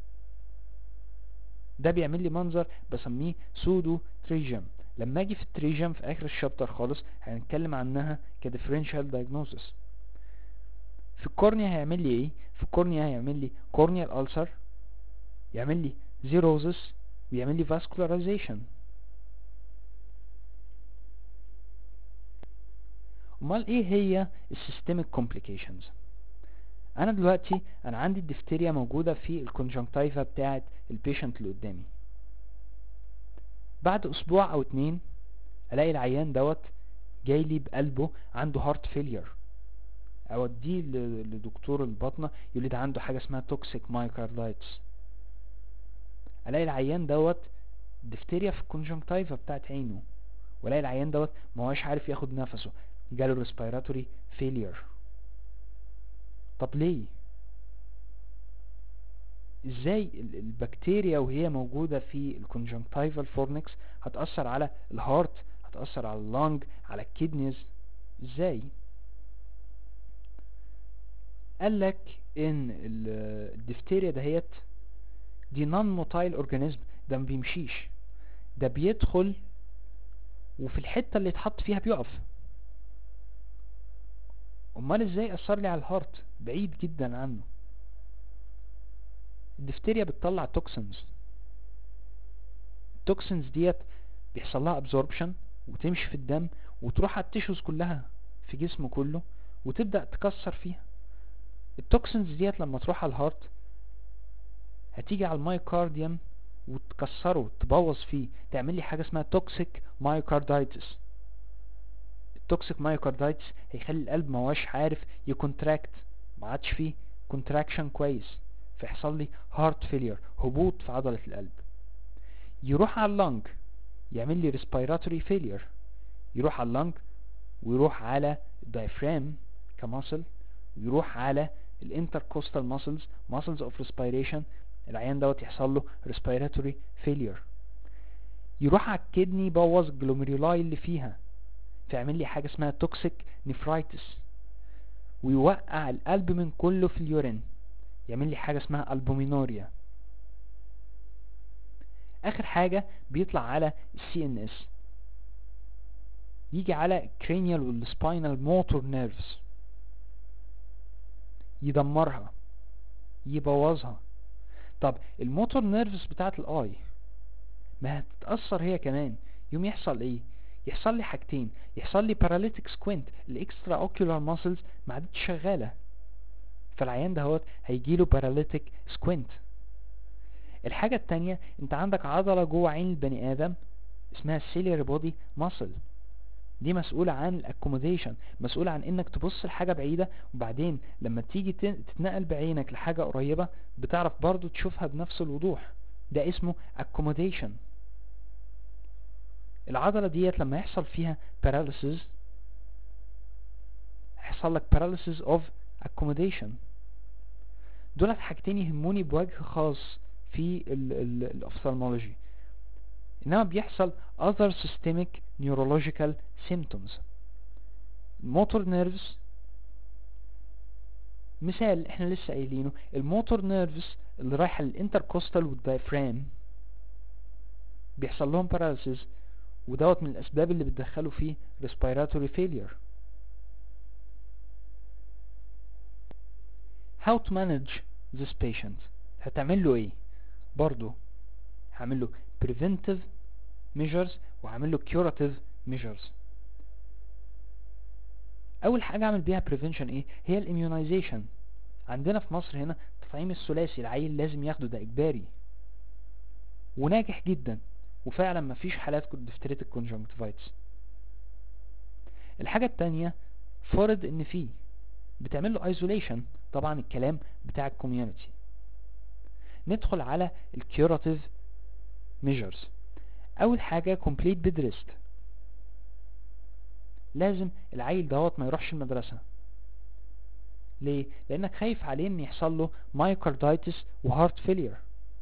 ده بيعمل لي منظر بسميه سودو تريجم لما اجي في التريجم في اخر الشابتر خالص هنتكلم عنها كديفرنشال دايجنوزس في الكورنيا هيعمل لي ايه في الكورنيا هيعمل لي كورنيال ألسر يعمل لي زيروزس ويعمل لي فاسكولاريزيشن امال ايه هي السيستميك كومبليكيشنز انا دلوقتي انا عندي الدفتيريا موجودة في الكونجنكتيفا بتاعة البيشنت اللي قدامي بعد اسبوع او اتنين الاقي العيان دوت جاي لي بقلبه عنده هارت فيلير اوديه لدكتور البطنة يقول لي ده عنده حاجة اسمها توكسيك مايكاردايتس الاقي العيان دوت دفتيريا في الكونجنكتيفا بتاعت عينه والاقي العيان دوت ما هوش عارف ياخد نفسه جاله ريسبيراتوري فيلير طب ليه ازاي البكتيريا وهي موجودة في الكونجنكتيفال فورنكس هتأثر على الهارت هتأثر على اللنج على الكدنيز ازاي قالك ان الدفتيريا دهيت دي نون موتايل اورجانيزم ده ما بيمشيش ده بيدخل وفي الحتة اللي اتحط فيها بيقف امال ازاي اثر لي على الهارت بعيد جدا عنه الدفتيريا بتطلع توكسنز التوكسنز ديت بيحصل لها ابزوربشن وتمشي في الدم وتروح على التيشوز كلها في جسمه كله وتبدأ تكسر فيها التوكسنز ديت لما تروح على الهارت هتيجي على المايوكارديوم وتكسره تبوظ فيه تعمل لي حاجة اسمها توكسيك مايوكاردايتس التوكسيك مايوكاردايتس هيخلي القلب ما هوش عارف يكونتراكت ما عادش فيه كونتراكشن كويس فيحصل لي هارت فيلير هبوط في عضلة القلب يروح على اللنج يعمل لي ريسبيراتوري فيلير يروح على اللنج ويروح على الدايفرام كماسل ويروح على الانتركوستال ماسلز ماسلز اوف ريسبيريشن العيان دوت يحصل له ريسبيراتوري فيلير يروح على الكدني يبوظ الجلوميرولاي اللي فيها فيعمل لي حاجة اسمها توكسيك نفرايتس ويوقع القلب من كله في اليورين يعمل لي حاجة اسمها البومينوريا اخر حاجة بيطلع على السي ان اس يجي على الكرينيال والسباينال موتور نيرفز يدمرها يبوظها طب الموتور نيرفز بتاعت الاي ما هتتأثر هي كمان يوم يحصل ايه يحصل لي حاجتين يحصل لي paralytic squint الاكسترا اوكيولار ماسلز ما عادتش شغاله فالعيان دهوت هيجيله paralytic squint الحاجة التانية انت عندك عضلة جوه عين البني ادم اسمها ciliary body muscle دي مسؤولة عن الاكوموديشن مسؤولة عن انك تبص لحاجة بعيدة وبعدين لما تيجي تتنقل بعينك لحاجة قريبة بتعرف برضو تشوفها بنفس الوضوح ده اسمه accommodation العضلة ديت لما يحصل فيها paralysis يحصل لك paralysis of accommodation دولت حاجتين يهموني بوجه خاص في الاوفثالمولوجي انما بيحصل other systemic neurological symptoms الموتور نيرفز مثال احنا لسه قايلينه الموتور نيرفز اللي رايحه للانتركوستال والدايفرام بيحصل لهم paralysis ودوت من الاسباب اللي بتدخله فيه respiratory failure how to manage this patient هتعمل له ايه برضو هعمل له preventive measures وهعمل له curative measures اول حاجة اعمل بيها prevention ايه هي الاميونيزيشن عندنا في مصر هنا التطعيم الثلاثي العيل لازم ياخده ده اجباري وناجح جدا وفعلا مفيش حالات دفترية الكونجنكتيفايتس الحاجة التانية فرض ان في بتعمل له ايزوليشن طبعا الكلام بتاع الكوميونتي ندخل على الكيوراتيف ميجرز اول حاجة complete bed rest لازم العيل دوت ما يروحش المدرسة ليه لانك خايف عليه ان يحصل له مايوكاردايتس وهارت فيلير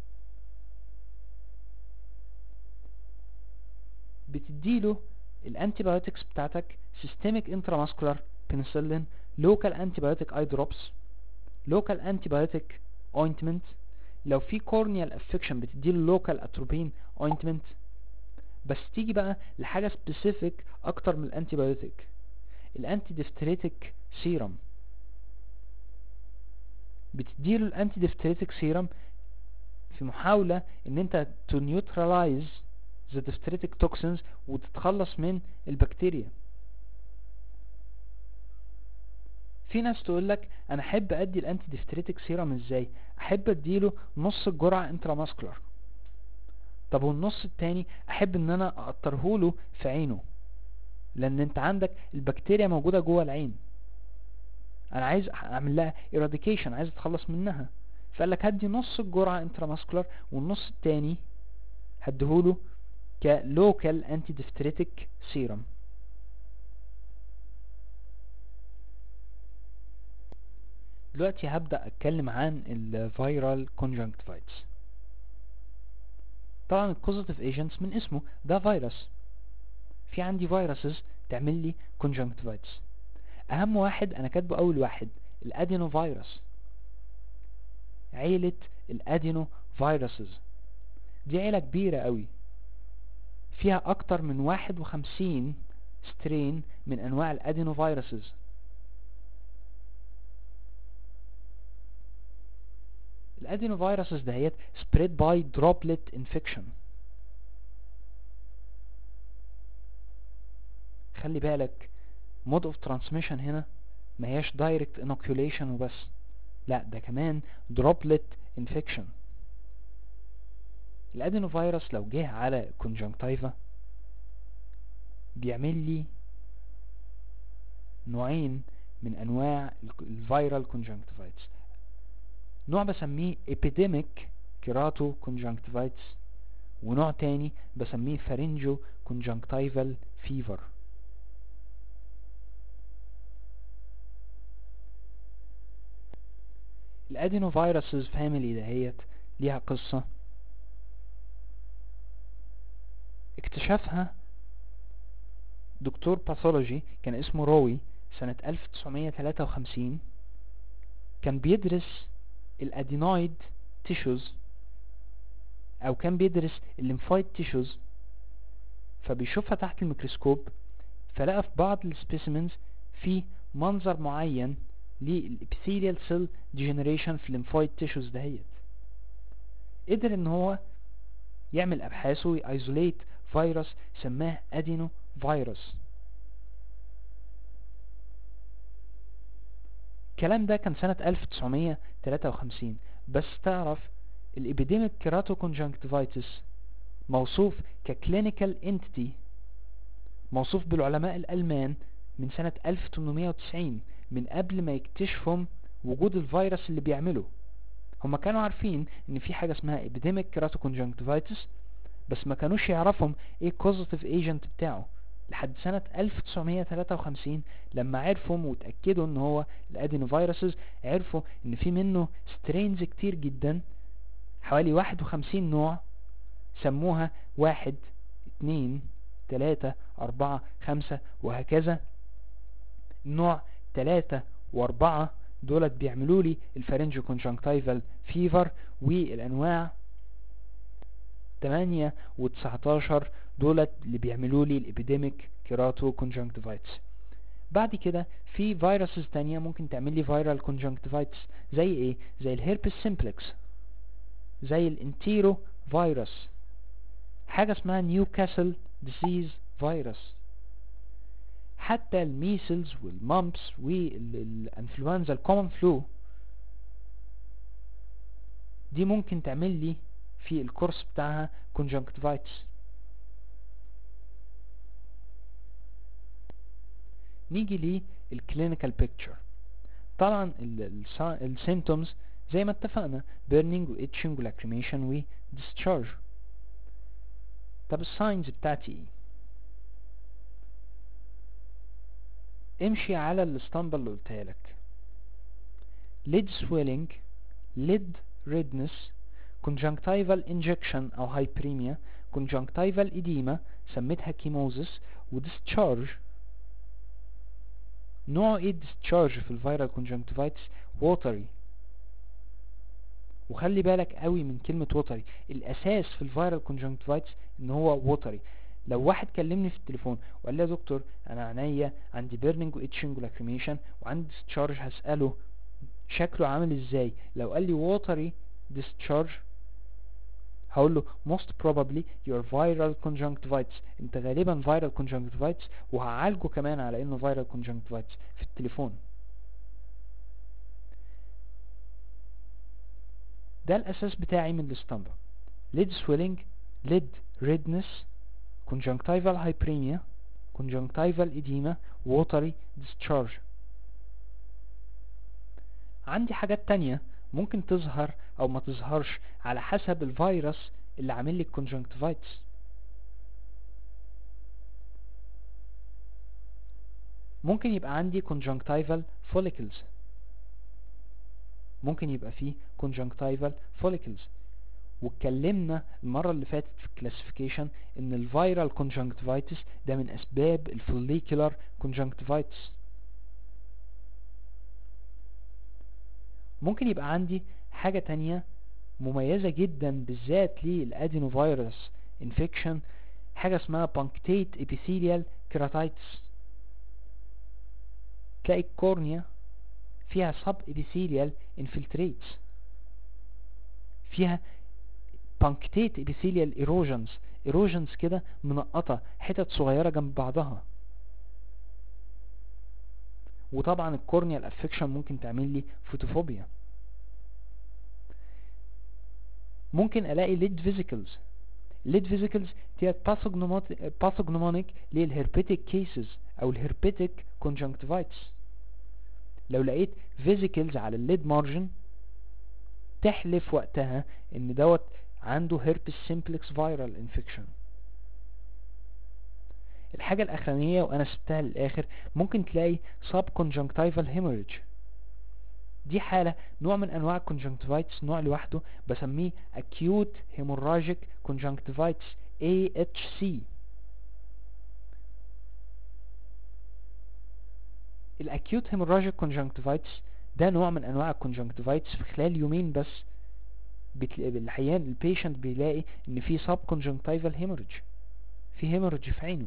بتديله الانتيبيوتكس بتاعتك systemic intramuscular penicillin local antibiotic eye drops local antibiotic ointment لو في corneal affection بتديله local atropine ointment بس تيجي بقى لحاجة specific اكتر من الانتيبيوتيك الانتي ديفتريتك سيرم بتديله الانتي ديفتريتك سيرم في محاولة ان انت to neutralize the diphtheritic toxins وتتخلص من البكتيريا في ناس تقولك انا احب ادي الانتي ديفتريتك سيرم ازاي احب اديله نص الجرعة انتراماسكولار طب والنص التاني احب ان انا اقطرهوله في عينه لان انت عندك البكتيريا موجودة جوه العين انا عايز اعمل لها eradication عايز اتخلص منها فقال لك هدي نص الجرعة انتراماسكولار والنص التاني هديهوله كلوكال انتي ديفتريتك سيرم دلوقتي هبدأ اتكلم عن الفيرال conjunctivitis طبعا الكوزيتيف ايجنتس من اسمه ده فيروس في عندي فيروسز تعمل لي conjunctivitis اهم واحد انا كاتبه اول واحد الادينو فيروس عيلة الادينو فيروسز دي عيلة كبيرة قوي فيها اكتر من واحد وخمسين سترين من انواع الادينو فيروسز الادينو فيروسز دهيت spread by droplet infection خلي بالك mode of transmission هنا ما هياش direct inoculation وبس لا ده كمان droplet infection الادينو فيروس لو جه على conjunctiva بيعمل لي نوعين من انواع الفيرال conjunctivitis نوع بسميه epidemic كيراتو conjunctivitis ونوع تاني بسميه pharyngo conjunctival fever الادينو فيروسز فاميلي دهيت ليها قصة اكتشفها دكتور باثولوجي كان اسمه روي سنة 1953 كان بيدرس الادينويد تيشوز او كان بيدرس الليمفويد تيشوز فبيشوفها تحت الميكروسكوب فلقى في بعض السبيسيمنز في منظر معين للابيثيليال سيل ديجنريشن في الليمفويد تيشوز دهيت قدر ان هو يعمل ابحاثه ويأيزوليت فيروس سماه ادينو فيروس الكلام ده كان سنة 1953 بس تعرف الابيديميك كيراتو كونجنكتيفايتس موصوف ككلينيكال انتيتي موصوف بالعلماء الألمان من سنة 1890 من قبل ما يكتشفهم وجود الفيروس اللي بيعمله هما كانوا عارفين ان في حاجة اسمها epidemic keratoconjunctivitis بس ما كانوش يعرفهم ايه causative agent بتاعه لحد سنة 1953 لما عرفهم وتأكدوا ان هو الادينوفيروسز عرفوا ان في منه سترينز كتير جدا حوالي 51 نوع سموها واحد اتنين تلاتة اربعة خمسة وهكذا نوع تلاتة واربعة دولت بيعملوا لي الفارنجو كونجنكتيفال فيفر والانواع 8 و19 دولت اللي بيعملوا لي الابيديميك كيراتو كونجنكتيفايتس بعد كده في فيروسز تانية ممكن تعمل لي فيرال كونجنكتيفايتس زي ايه زي الهيربس سيمبلكس زي الانتيرو فيروس حاجة اسمها نيوكاسل ديسيز فيروس حتى الميسلز والمامبس والانفلونزا الكومن فلو دي ممكن تعمل لي في الكورس بتاعها conjunctivitis نيجي للكلينيكال بيكتشر طبعا السيمتومز زي ما اتفقنا burning و itching و lacrimation و discharge طب الساينز بتاعتي ايه امشي على الاسطمبة اللي قلتها لك lid swelling lid redness conjunctival injection او hyperemia conjunctival edema سميتها كيموزس و discharge نوع ايه discharge في الفيرال conjunctivitis watery وخلي بالك قوي من كلمة وتري الاساس في الفيرال كونجنكتيفايتس ان هو وتري لو واحد كلمني في التليفون وقال لي يا دكتور انا عينيا عندي بيرنينج واتشنج ولاكريميشن وعندي ديسشارج هسأله شكله عامل ازاي لو قال لي ووتري discharge هقول له most probably your viral conjunctivitis انت غالبا viral conjunctivitis وهعالجه كمان على انه viral conjunctivitis في التليفون ده الاساس بتاعي من الاسطمبة lid swelling lid redness conjunctival hyperemia conjunctival edema watery discharge عندي حاجات تانية ممكن تظهر او ما تظهرش على حسب الفيروس اللي عامل لي الكونجنكتيفايتس ممكن يبقى عندي conjunctival follicles ممكن يبقى فيه conjunctival follicles واتكلمنا المرة اللي فاتت في الكلاسيفيكيشن ان الفيرال conjunctivitis ده من اسباب الفوليكولار conjunctivitis ممكن يبقى عندي حاجة تانية مميزة جدا بالذات للادينوفيروس انفكشن حاجة اسمها punctate epithelial keratitis تلاقي الكورنيا فيها sub epithelial infiltrates فيها punctate epithelial erosions erosions كده منقطة حتت صغيرة جنب بعضها وطبعا الكورنيال افكشن ممكن تعمل لي فوتوفوبيا ممكن الاقي ليد فيزيكلز ليد فيزيكلز دي باثوجنومونيك للهربيتك كيسز او الهربيتك كونجنكتيفايتس لو لقيت فيزيكلز على الليد مارجن تحلف وقتها ان دوت عنده هيربس سيمبلكس فيرال انفكشن الحاجة الأخرانية وأنا سبتها للآخر ممكن تلاقي sub conjunctival hemorrhage دي حالة نوع من أنواع الكونجنكتيفايتس نوع لوحده بسميه acute hemorrhagic conjunctivitis AHC الأكيوت hemorrhagic conjunctivitis ده نوع من أنواع الكونجنكتيفايتس في خلال يومين بس الحيان البيشنت بيلاقي ان في sub conjunctival hemorrhage في hemorrhage في عينه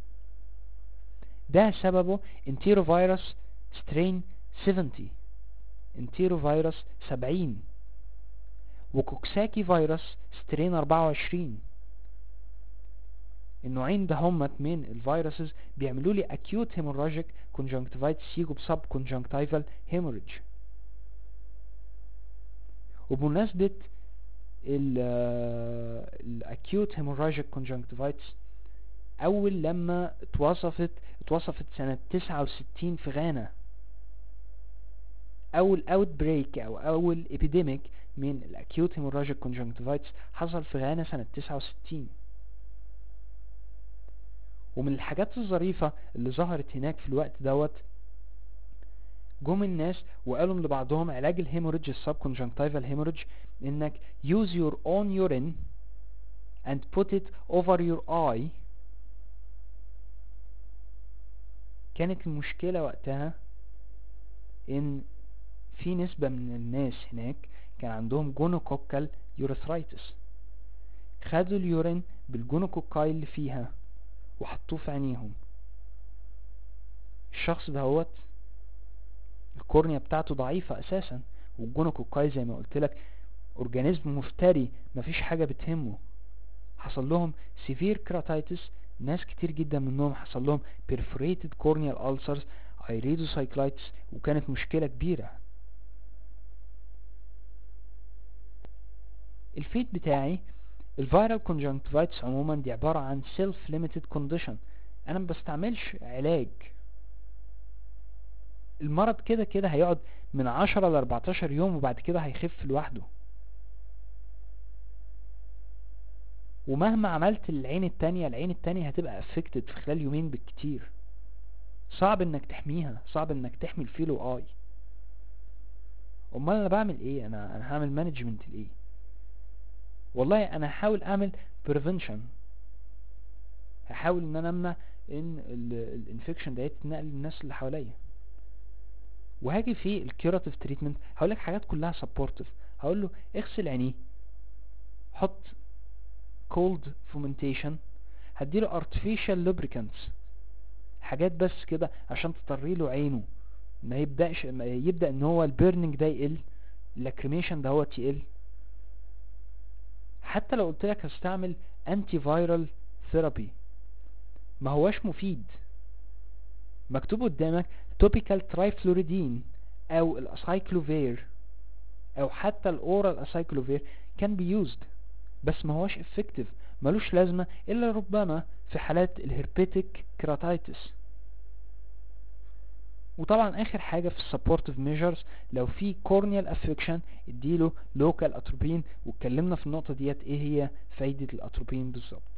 ده سببه انتيروفيروس سترين 70 انتيروفيروس 70 وكوكساكي فيروس سترين 24 النوعين ده همت من الفيروسز بيعملوا لي acute hemorrhagic conjunctivitis يجوا بسب conjunctival hemorrhage وبمناسبة الاكيوت hemorrhagic conjunctivitis اول لما اتوصفت اتوصفت سنة 69 في غانا اول اوت بريك او اول epidemic من الاكيوت hemorrhagic conjunctivitis حصل في غانا سنة 69 ومن الحاجات الظريفة اللي ظهرت هناك في الوقت دوت جم الناس وقالوا لبعضهم علاج الهيموريدج السب conjunctival hemorrhage انك use your own urine and put it over your eye كانت المشكلة وقتها ان في نسبة من الناس هناك كان عندهم جونوكوكال يوريثرايتس خدوا اليورين بالجونوكوكاي اللي فيها وحطوه في عينيهم الشخص دهوت الكورنيا بتاعته ضعيفة اساسا والجونوكوكاي زي ما قلت لك اورجانيزم مفتري مفيش حاجة بتهمه حصل لهم سيفير كراتايتس ناس كتير جدا منهم حصل لهم perforated corneal ulcers iridocyclitis وكانت مشكلة كبيرة الفيد بتاعي الفيرال conjunctivitis عموما دي عبارة عن self limited condition انا ما بستعملش علاج المرض كده كده هيقعد من 10 ل 14 يوم وبعد كده هيخف لوحده ومهما عملت العين التانية العين التانية هتبقى افكتد في خلال يومين بالكتير صعب انك تحميها صعب انك تحمي الفيلو اي امال انا بعمل ايه انا انا هعمل مانجمنت لايه والله انا هحاول اعمل بريفنشن هحاول ان انا امنع ان الانفكشن ديت تنقل للناس اللي حواليا وهاجي في الكيوراتيف تريتمنت هقول لك حاجات كلها سبورتيف هقول له اغسل عينيه حط cold fomentation هديله artificial lubricants حاجات بس كده عشان تطري له عينه ما يبداش ما يبدا ان هو البيرنينج ده يقل اللاكريميشن ده هو يقل حتى لو قلت لك هستعمل انتي فايرال ثيرابي ما هواش مفيد مكتوب قدامك توبيكال ترايفلوريدين او الاسايكلوفير او حتى الاورال اسايكلوفير كان بي يوزد بس ما هوش افكتيف ملوش لازمة الا ربما في حالات الهربيتك كراتايتس وطبعا اخر حاجة في السبورتيف ميجرز لو في كورنيال افكشن اديله لوكال اتروبين واتكلمنا في النقطة ديت ايه هي فايدة الاتروبين بالظبط